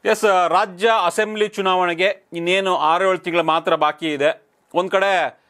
S ರಾಜ್ಯ assembly ಚುನಾವಣೆಗೆ ಇನ್ನೇನು ಆರು ಏಳು ತಿಂಗಳು ಮಾತ್ರ ಬಾಕಿ ಇದೆ ಒಂದು ಕಡೆ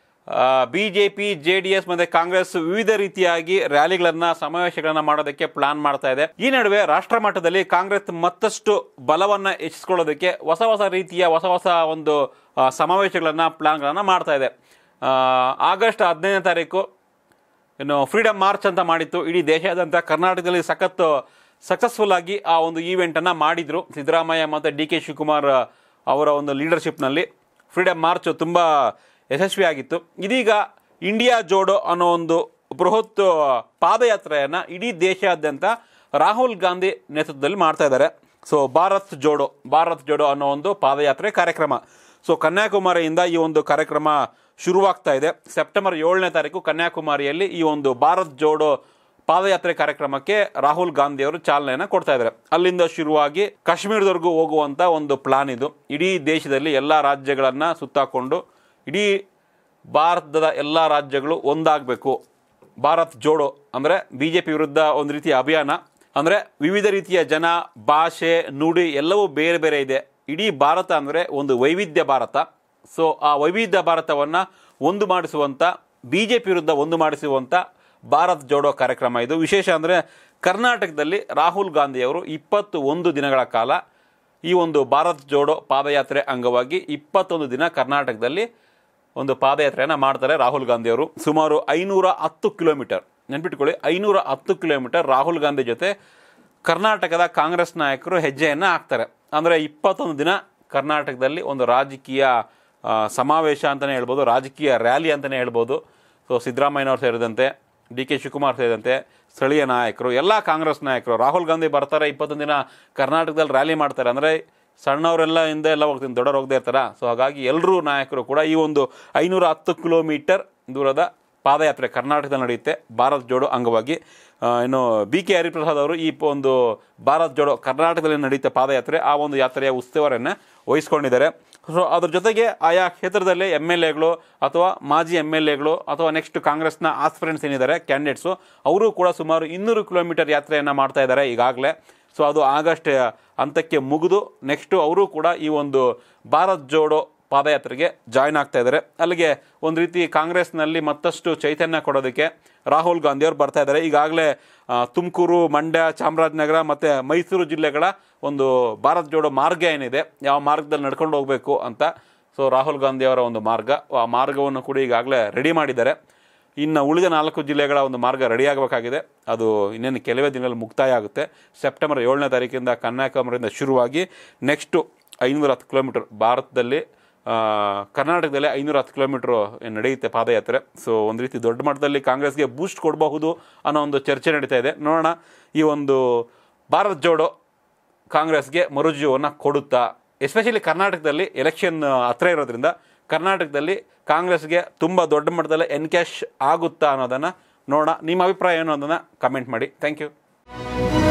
B J P J D S ಮತ್ತು ಕಾಂಗ್ರೆಸ್ ವಿವಿಧ ರೀತಿಯಾಗಿ ರ್ಯಾಲಿಗಳನ್ನು ಸಮಾವೇಶಗಳನ್ನು ಮಾಡೋದಕ್ಕೆ ಪ್ಲಾನ್ ಮಾಡ್ತಾ ಇದೆ ಈ ನಡುವೆ ರಾಷ್ಟ್ರ ಮಟ್ಟದಲ್ಲಿ ಕಾಂಗ್ರೆಸ್ ಮತ್ತಷ್ಟು ಬಲವನ್ನು ಹೆಚ್ಚಿಸ್ಕೊಳ್ಳೋದಕ್ಕೆ ಹೊಸ ಹೊಸ ರೀತಿಯ ಹೊಸ ಹೊಸ ಒಂದು ಆ, ಸಮಾವೇಶಗಳನ್ನು ಪ್ಲಾನ್ಗಳನ್ನು ಮಾಡ್ತಾ ಇದೆ ಆ, ಆಗಸ್ಟ್ ಹದಿನೈದನೇ ತಾರೀಕು ಇನ್ನು ಫ್ರೀಡಮ್ ಮಾರ್ಚ್ ಅಂತ ಮಾಡಿತ್ತು ಇಡೀ ದೇಶಾದ್ಯಂತ ಕರ್ನಾಟಕದಲ್ಲಿ ಸಖತ್ ಸಕ್ಸಸ್ಫುಲ್ ಆಗಿ ಆ ಒಂದು ಈವೆಂಟನ್ನು ಮಾಡಿದರು ಸಿದ್ದರಾಮಯ್ಯ ಮತ್ತು ಡಿ ಕೆ ಶಿವಕುಮಾರ್ ಅವರ ಒಂದು ಲೀಡರ್ಶಿಪ್ನಲ್ಲಿ ಫ್ರೀಡಮ್ ಮಾರ್ಚ್ ತುಂಬ ಯಶಸ್ವಿಯಾಗಿತ್ತು ಇದೀಗ ಇಂಡಿಯಾ ಜೋಡೋ ಅನ್ನೋ ಒಂದು ಬೃಹತ್ ಪಾದಯಾತ್ರೆಯನ್ನು ಇಡೀ ದೇಶಾದ್ಯಂತ ರಾಹುಲ್ ಗಾಂಧಿ ನೇತೃತ್ವದಲ್ಲಿ ಮಾಡ್ತಾ ಇದ್ದಾರೆ ಸೊ ಭಾರತ್ ಜೋಡೋ ಭಾರತ್ ಜೋಡೋ ಅನ್ನೋ ಒಂದು ಪಾದಯಾತ್ರೆ ಕಾರ್ಯಕ್ರಮ ಸೊ ಕನ್ಯಾಕುಮಾರಿಯಿಂದ ಈ ಒಂದು ಕಾರ್ಯಕ್ರಮ ಶುರುವಾಗ್ತಾ ಇದೆ ಸೆಪ್ಟೆಂಬರ್ ಏಳನೇ ತಾರೀಕು ಕನ್ಯಾಕುಮಾರಿಯಲ್ಲಿ ಈ ಒಂದು ಭಾರತ್ ಜೋಡೋ ಪಾದಯಾತ್ರೆ ಕಾರ್ಯಕ್ರಮಕ್ಕೆ ರಾಹುಲ್ ಗಾಂಧಿ ಅವರು ಚಾಲನೆಯನ್ನು ಕೊಡ್ತಾ ಇದ್ದಾರೆ ಅಲ್ಲಿಂದ ಶುರುವಾಗಿ ಕಾಶ್ಮೀರದವರೆಗೂ ಹೋಗುವಂತ ಒಂದು ಪ್ಲಾನ್ ಇದು ಇಡೀ ದೇಶದಲ್ಲಿ ಎಲ್ಲ ರಾಜ್ಯಗಳನ್ನು ಸುತ್ತಾಕೊಂಡು ಇಡೀ ಭಾರತದ ಎಲ್ಲ ರಾಜ್ಯಗಳು ಒಂದಾಗಬೇಕು ಭಾರತ್ ಜೋಡೋ ಅಂದರೆ ಬಿ ಜೆ ಪಿ ವಿರುದ್ಧ ಒಂದು ರೀತಿಯ ಅಭಿಯಾನ ಅಂದರೆ ವಿವಿಧ ರೀತಿಯ ಜನ ಭಾಷೆ ನುಡಿ ಎಲ್ಲವೂ ಬೇರೆ ಬೇರೆ ಇದೆ ಇಡೀ ಭಾರತ ಅಂದರೆ ಒಂದು ವೈವಿಧ್ಯ ಭಾರತ ಸೊ ಆ ವೈವಿಧ್ಯ ಭಾರತವನ್ನು ಒಂದು ಮಾಡಿಸುವಂಥ ಬಿ ಜೆ ಪಿ ವಿರುದ್ಧ ಒಂದು ಮಾಡಿಸುವಂಥ ಭಾರತ್ ಜೋಡೋ ಕಾರ್ಯಕ್ರಮ ಇದು ವಿಶೇಷ ಅಂದರೆ ಕರ್ನಾಟಕದಲ್ಲಿ ರಾಹುಲ್ ಗಾಂಧಿಯವರು ಇಪ್ಪತ್ತು ಒಂದು ದಿನಗಳ ಕಾಲ ಈ ಒಂದು ಭಾರತ್ ಜೋಡೋ ಪಾದಯಾತ್ರೆ ಅಂಗವಾಗಿ ಇಪ್ಪತ್ತೊಂದು ದಿನ ಕರ್ನಾಟಕದಲ್ಲಿ ಒಂದು ಪಾದಯಾತ್ರೆಯನ್ನು ಮಾಡ್ತಾರೆ ರಾಹುಲ್ ಗಾಂಧಿಯವರು ಸುಮಾರು ಐನೂರ ಹತ್ತು ಕಿಲೋಮೀಟರ್ ನೆನ್ಪಿಟ್ಕೊಳ್ಳಿ ಐನೂರ ಹತ್ತು ಕಿಲೋಮೀಟರ್ ರಾಹುಲ್ ಗಾಂಧಿ ಜೊತೆ ಕರ್ನಾಟಕದ ಕಾಂಗ್ರೆಸ್ ನಾಯಕರು ಹೆಜ್ಜೆಯನ್ನು ಹಾಕ್ತಾರೆ ಅಂದರೆ ಇಪ್ಪತ್ತೊಂದು ದಿನ ಕರ್ನಾಟಕದಲ್ಲಿ ಒಂದು ರಾಜಕೀಯ ಆ, ಸಮಾವೇಶ ಅಂತಲೇ ಹೇಳ್ಬೋದು ರಾಜಕೀಯ ರ್ಯಾಲಿ ಅಂತಲೇ ಹೇಳ್ಬೋದು ಸೊ ಸಿದ್ದರಾಮಯ್ಯನವರು ಸೇರಿದಂತೆ ಡಿ ಕೆ ಶಿವಕುಮಾರ್ ಸೇರಿದಂತೆ ಸ್ಥಳೀಯ ನಾಯಕರು ಎಲ್ಲ ಕಾಂಗ್ರೆಸ್ ನಾಯಕರು ರಾಹುಲ್ ಗಾಂಧಿ ಬರ್ತಾರೆ ಇಪ್ಪತ್ತೊಂದು ದಿನ ಕರ್ನಾಟಕದಲ್ಲಿ ರ್ಯಾಲಿ ಮಾಡ್ತಾರೆ ಅಂದರೆ ಸಣ್ಣವರೆಲ್ಲ ಹಿಂದೆ ಎಲ್ಲ ಹೋಗ್ತೀನಿ ದೊಡ್ಡವ್ರು ಹೋಗದೆ ಇರ್ತಾರ ಸೊ ಹಾಗಾಗಿ ಎಲ್ಲರೂ ನಾಯಕರು ಕೂಡ ಈ ಒಂದು ಐನೂರ ಹತ್ತು ಕಿಲೋಮೀಟರ್ ದೂರದ ಪಾದಯಾತ್ರೆ ಕರ್ನಾಟಕದಲ್ಲಿ ನಡೆಯುತ್ತೆ ಭಾರತ್ ಜೋಡೋ ಅಂಗವಾಗಿ ಆ, ಇನ್ನು ಬಿ ಕೆ ಹರಿಪ್ರಸಾದ್ ಅವರು ಈ ಪ- ಒಂದು ಭಾರತ್ ಜೋಡೋ ಕರ್ನಾಟಕದಲ್ಲಿ ನಡೆಯುತ್ತೆ ಪಾದಯಾತ್ರೆ ಆ ಒಂದು ಯಾತ್ರೆಯ ಉಸ್ತುವಾರಿಯನ್ನು ವಹಿಸ್ಕೊಂಡಿದ್ದಾರೆ ಸೊ ಅದ್ರ ಜೊತೆಗೆ ಆಯಾ ಕ್ಷೇತ್ರದಲ್ಲಿ ಎಮ್ ಎಲ್ ಎಗಳು ಅಥವಾ ಮಾಜಿ ಎಮ್ ಎಲ್ ಎಗಳು ಅಥವಾ ನೆಕ್ಸ್ಟ್ ಕಾಂಗ್ರೆಸ್ನ ಆಸ್ಪಿರೆಂಟ್ಸ್ ಏನಿದ್ದಾರೆ ಕ್ಯಾಂಡಿಡೇಟ್ಸು ಅವರು ಕೂಡ ಸುಮಾರು ಇನ್ನೂರು ಕಿಲೋಮೀಟರ್ ಯಾತ್ರೆಯನ್ನು ಮಾಡ್ತಾ ಇದ್ದಾರೆ ಈಗಾಗಲೇ ಸೊ ಅದು ಆಗಸ್ಟ್ ಹಂತಕ್ಕೆ ಮುಗಿದು ನೆಕ್ಸ್ಟು ಅವರು ಕೂಡ ಈ ಒಂದು ಭಾರತ್ ಜೋಡೋ ಪಾದಯಾತ್ರೆಗೆ ಜಾಯ್ನ್ ಆಗ್ತಾ ಇದ್ದಾರೆ ಅಲ್ಲಿಗೆ ಒಂದು ರೀತಿ ಕಾಂಗ್ರೆಸ್ನಲ್ಲಿ ಮತ್ತಷ್ಟು ಚೈತನ್ಯ ಕೊಡೋದಕ್ಕೆ ರಾಹುಲ್ ಗಾಂಧಿ ಅವರು ಬರ್ತಾ ಇದ್ದಾರೆ ಈಗಾಗಲೇ ತುಮಕೂರು ಮಂಡ್ಯ ಚಾಮರಾಜನಗರ ಮತ್ತು ಮೈಸೂರು ಜಿಲ್ಲೆಗಳ ಒಂದು ಭಾರತ್ ಜೋಡೋ ಮಾರ್ಗ ಏನಿದೆ ಯಾವ ಮಾರ್ಗದಲ್ಲಿ ನಡ್ಕೊಂಡು ಹೋಗಬೇಕು ಅಂತ ಸೊ ರಾಹುಲ್ ಗಾಂಧಿ ಅವರ ಒಂದು ಮಾರ್ಗ ಆ ಮಾರ್ಗವನ್ನು ಕೂಡ ಈಗಾಗಲೇ ರೆಡಿ ಮಾಡಿದ್ದಾರೆ ಇನ್ನು ಉಳಿದ ನಾಲ್ಕು ಜಿಲ್ಲೆಗಳ ಒಂದು ಮಾರ್ಗ ರೆಡಿಯಾಗಬೇಕಾಗಿದೆ ಅದು ಇನ್ನೇನು ಕೆಲವೇ ದಿನಗಳಲ್ಲಿ ಮುಕ್ತಾಯ ಆಗುತ್ತೆ ಸೆಪ್ಟೆಂಬರ್ ಏಳನೇ ತಾರೀಕಿಂದ ಕನ್ಯಾಕುಮಾರಿಯಿಂದ ಶುರುವಾಗಿ ನೆಕ್ಸ್ಟು ಐನೂರ ಹತ್ತು ಕಿಲೋಮೀಟರ್ ಭಾರತದಲ್ಲಿ ಆ, ಕರ್ನಾಟಕದಲ್ಲಿ ಐನೂರ ಹತ್ತು ಕಿಲೋಮೀಟ್ರು ನಡೆಯುತ್ತೆ ಪಾದಯಾತ್ರೆ ಸೊ ಒಂದು ರೀತಿ ದೊಡ್ಡ ಮಟ್ಟದಲ್ಲಿ ಕಾಂಗ್ರೆಸ್ಗೆ ಬೂಸ್ಟ್ ಕೊಡಬಹುದು ಅನ್ನೋ ಒಂದು ಚರ್ಚೆ ನಡೀತಾ ಇದೆ ನೋಡೋಣ ಈ ಒಂದು ಭಾರತ್ ಜೋಡೋ ಕಾಂಗ್ರೆಸ್ಗೆ ಮರುಜೀವನ ಕೊಡುತ್ತಾ ಎಸ್ಪೆಷಲಿ ಕರ್ನಾಟಕದಲ್ಲಿ ಎಲೆಕ್ಷನ್ ಹತ್ರ ಇರೋದ್ರಿಂದ ಕರ್ನಾಟಕದಲ್ಲಿ ಕಾಂಗ್ರೆಸ್ಗೆ ತುಂಬ ದೊಡ್ಡ ಮಟ್ಟದಲ್ಲಿ ಎನ್ಕ್ಯಾಶ್ ಆಗುತ್ತಾ ಅನ್ನೋದನ್ನು ನೋಡೋಣ ನಿಮ್ಮ ಅಭಿಪ್ರಾಯ ಏನು ಅನ್ನೋದನ್ನು ಕಮೆಂಟ್ ಮಾಡಿ ಥ್ಯಾಂಕ್ ಯು